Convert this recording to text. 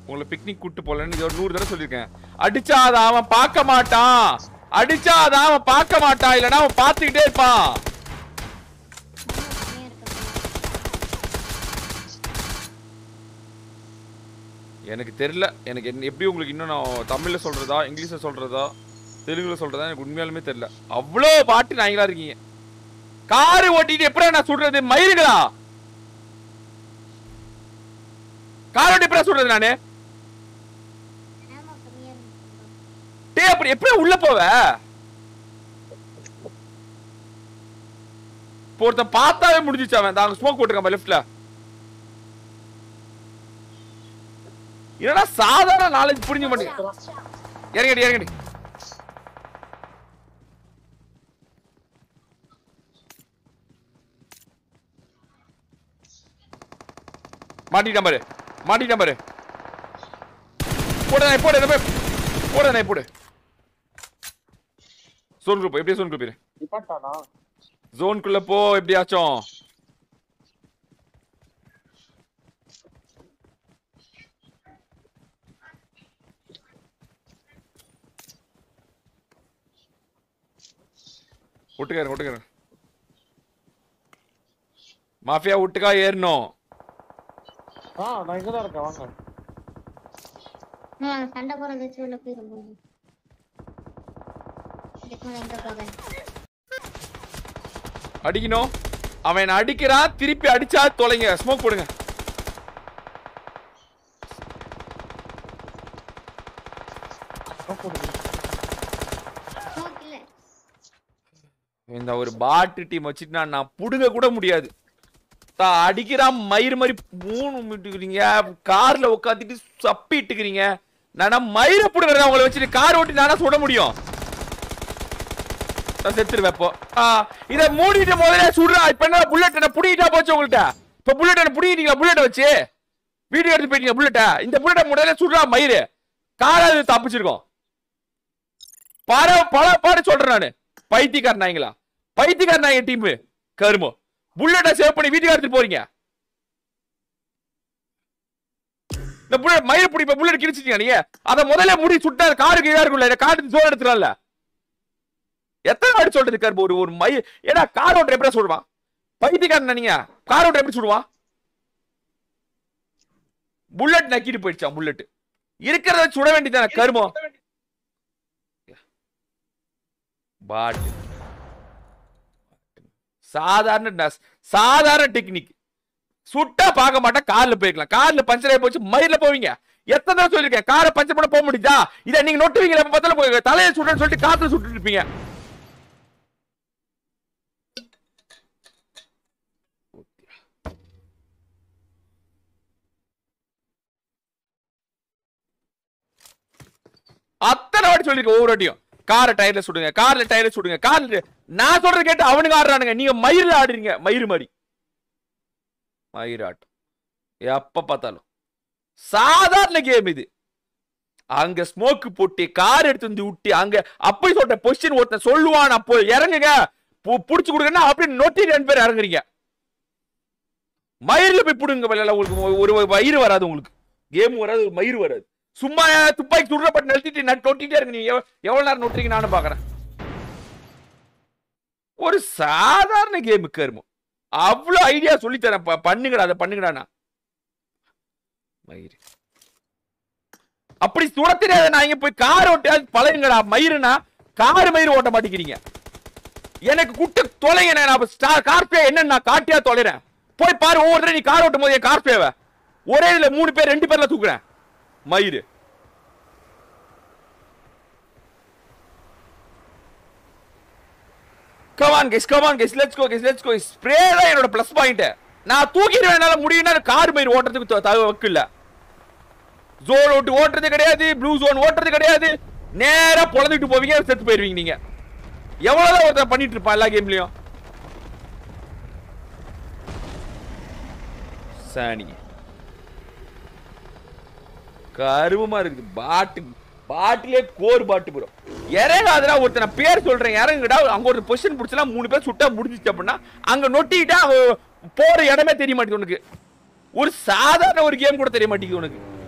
உங்களை பிக்னிக் கூட்டு போலன்னு இது ஒரு நூறு தடவை சொல்லியிருக்கேன் அடிச்சாதான் அவன் பார்க்க மாட்டான் அடிச்சாதான் அவன் பார்க்க மாட்டான் இல்லைன்னா அவன் பார்த்துக்கிட்டே இருப்பான் செமையா இருக்கு எனக்கு தெரியல எனக்கு என்ன எப்படி உங்களுக்கு இன்னும் நான் தமிழ்ல சொல்றதா இங்கிலீஷ்ல சொல்றதா தெலுங்குல சொல்றதா எனக்கு உண்மையாலுமே தெரியல அவ்வளோ பாட்டு நாய்களா இருக்கீங்க காரு ஓட்டிட்டு எப்படி நான் சுடுறது மயிருங்களா கார் ஓட்டி எப்படி சுடுறது நானு ஆமா செமையா இருக்கு டே அப்படி எப்படி உள்ள போவ இப்போ ஒருத்தன் பார்த்தாவே முடிஞ்சிச்சு அவன் தாங்க ஸ்மோக் போட்டுருக்கான் லெஃப்ட்ல என்னடா சாதாரண நாலேஜ் புரிஞ்ச மாட்டேங்குது இறங்கடி இறங்கடி மாட்டிட்டான் பாரு மாட்டிட்டான் பாரு போடு நாய் போடு என்ன போடு நாய் போடு சோன் குரூப் எப்படியா சோன் குரூப் நிப்பாட்டானா ஜோனுக்குள்ள போ எப்படியாச்சும் ஒட்டுக்காரு ஒட்டுக்காரு மாஃபியா ஒட்டுக்கா ஏறணும் ஆ நான் இங்க தான் இருக்கேன் வாங்க ம், சண்டை போறது வச்சு உள்ள போயிடும் இதுக்கு மேல எங்க போக அடிக்கணும் அவன் என்னை அடிக்கிறான் திருப்பி அடிச்சா தொலைங்க ஸ்மோக் போடுங்க ஸ்மோக் இல்ல இந்த ஒரு பாட்டு டீம் வச்சுட்டு நான் நான் புடுங்க கூட முடியாது தா அடிக்கிறான் மயிறு மாதிரி மூணு மிட்டுக்கிறீங்க கார்ல உட்காந்துட்டு சப்பிட்டுக்கிறீங்க நானா மயிரை புடுங்கிறத உங்களை வச்சுட்டு கார் ஓட்டி நானா சுட முடியும் நான் செத்துருவேன் இப்போ ஆ, இதை மூடிட்டு முதல்ல சுடுறா இப்ப என்ன புல்லட் என்ன புடிக்கிட்டா போச்சு உங்கள்கிட்ட இப்ப புல்லட் என்ன புடிக்கிட்டீங்களா புல்லட்டை வச்சு வீடியோ எடுத்து போயிட்டீங்க புல்லட்டை இந்த புல்லட்டை முதல்ல சுடுறா மயிறு காராது தப்பிச்சிருக்கோம் பல பல பாடு சொல்றேன் நானு பைத்தியக்கார நாய்ங்களா பைத்தியக்கார நாய்ங்க டீம் கருமோ புல்லட்டை சேவ் பண்ணி வீட்டுக்கு எடுத்துட்டு போறீங்க இந்த புல்லட் மயிர புடி இப்ப புல்லட் கிழிச்சிட்டீங்க நீங்க அத முதல்ல முடி சுட்டா காருக்கு இதா இருக்கும்ல இதை காட்டு ஜோர் எடுத்துடலாம்ல எத்தனை வாட்டி சொல்றது கரும்பு ஒரு ஒரு மயிர் ஏடா கார் ஓட்டர் எப்படி சொல்லுவான் பைத்தியக்காரன் நீங்க கார் ஓட்டர் எப்படி சுடுவான் புல்லட் நக்கிட்டு போயிடுச்சான் புல்லட் இருக்கிறத வச்சு சுட வேண்டியதானே கருமோ பாட் சாதாரண நஸ்- சாதாரண டெக்னிக் சுட்டா பார்க்க மாட்டேன் கார்ல போய்க்கலாம் கார்ல பஞ்சர் ஆகி போச்சு மயிர்ல போவீங்க எத்தனை தடவை சொல்லிருக்கேன் காரை பஞ்சர் பண்ண போக முடியுதா இதை நீங்க நொட்டுவீங்க எப்ப பார்த்தாலும் போய் தலையை சுடுன்னு சொல்லிட்டு காத்துல சுட்டு இருப்பீங்க அத்தனை வாட்டி சொல்லிருக்கேன் ஒவ்வொரு வாட்டியும் காரை டயர்ல சுடுங்க கார்ல டயர்ல சுடுங்க கார்ல நான் சொல்றது கேட்டு அவனுங்க ஆடுறானுங்க நீங்க மயிர்ல ஆடுறீங்க மயிறு மாதிரி மயிர் ஆட்டம் எப்ப பார்த்தாலும் சாதாரண கேம் இது அங்க ஸ்மோக் போட்டு கார் எடுத்து வந்து விட்டு அங்க அப்படி சொல்ற பொசிஷன் ஒருத்தன் சொல்லுவான் அப்போ இறங்குங்க பு- புடிச்சு கொடுங்கன்னா அப்படியே நொட்டி ரெண்டு பேர் இறங்குறீங்க மயிர்ல போய் புடுங்க வெளில உங்களுக்கு ஒரு ஒரு மயிறு வராது உங்களுக்கு கேம் வராது ஒரு மயிறு வராது சும்மா துப்பாக்கி சுடுறப்பட்டு நிறுத்திட்டு நட்டு நொட்டிட்டே இருக்கு நீங்க எவ்வ- எவ்வளவு நேரம் நொட்டுறீங்க நானும் பாக்குறேன் ஒரு சாதாரண கேம் கருமம் அவ்வளவு ஐடியா சொல்லித்தரேன் ப- பண்ணுங்கடா அதை பண்ணுங்கடா மயிறு அப்படி சுட தெரியாத நான் இங்க போய் கார் ஓட்டியாவது பழகுங்கடா மயிருனா கார் மயிறு ஓட்ட மாட்டேங்கிறீங்க எனக்கு குட்டு தொலைங்க நான் ஸ்டார் கார்பே என்னன்னு நான் காட்டியா தொலைறேன் போய் பாரு ஒவ்வொரு தடவை நீ கார் ஓட்டும் போது என் கார்பேவை ஒரே இதுல மூணு பேர் ரெண்டு பேர்ல தூக்குறேன் மயிறு come on guys come on guys let's go guys let's go spray தான் என்னோட ப்ளஸ் பாயிண்ட் நான் தூக்கிடுவேன் என்னால முடியும்னா கார் மயிர் ஓட்டுறதுக்கு த- தகு வக்கு இல்ல ஜோன் ஓட்டு ஓட்டுறது கிடையாது ப்ளூ ஜோன் ஓட்டுறது கிடையாது நேரா பொழந்துட்டு போவீங்க செத்து போயிருவீங்க நீங்க எவ்வளவுதான் ஒருத்தன் பண்ணிட்டு இருப்பான் எல்லா கேம்லயும் சாணி கருவமா இருக்குது பாட்டு பாட்டிலே கோர் பாட்டு ப்ரோ இறங்காதடா ஒருத்தனை பேர் சொல்றேன் இறங்குடா அங்க ஒரு பொசிஷன் பிடிச்சா மூணு பேர் சுட்டா முடிஞ்சிச்சு அப்படின்னா அங்க நொட்டிக்கிட்டா அவன் போற இடமே தெரிய மாட்டேங்குது உனக்கு ஒரு சாதாரண ஒரு கேம் கூட தெரிய மாட்டேங்குது உனக்கு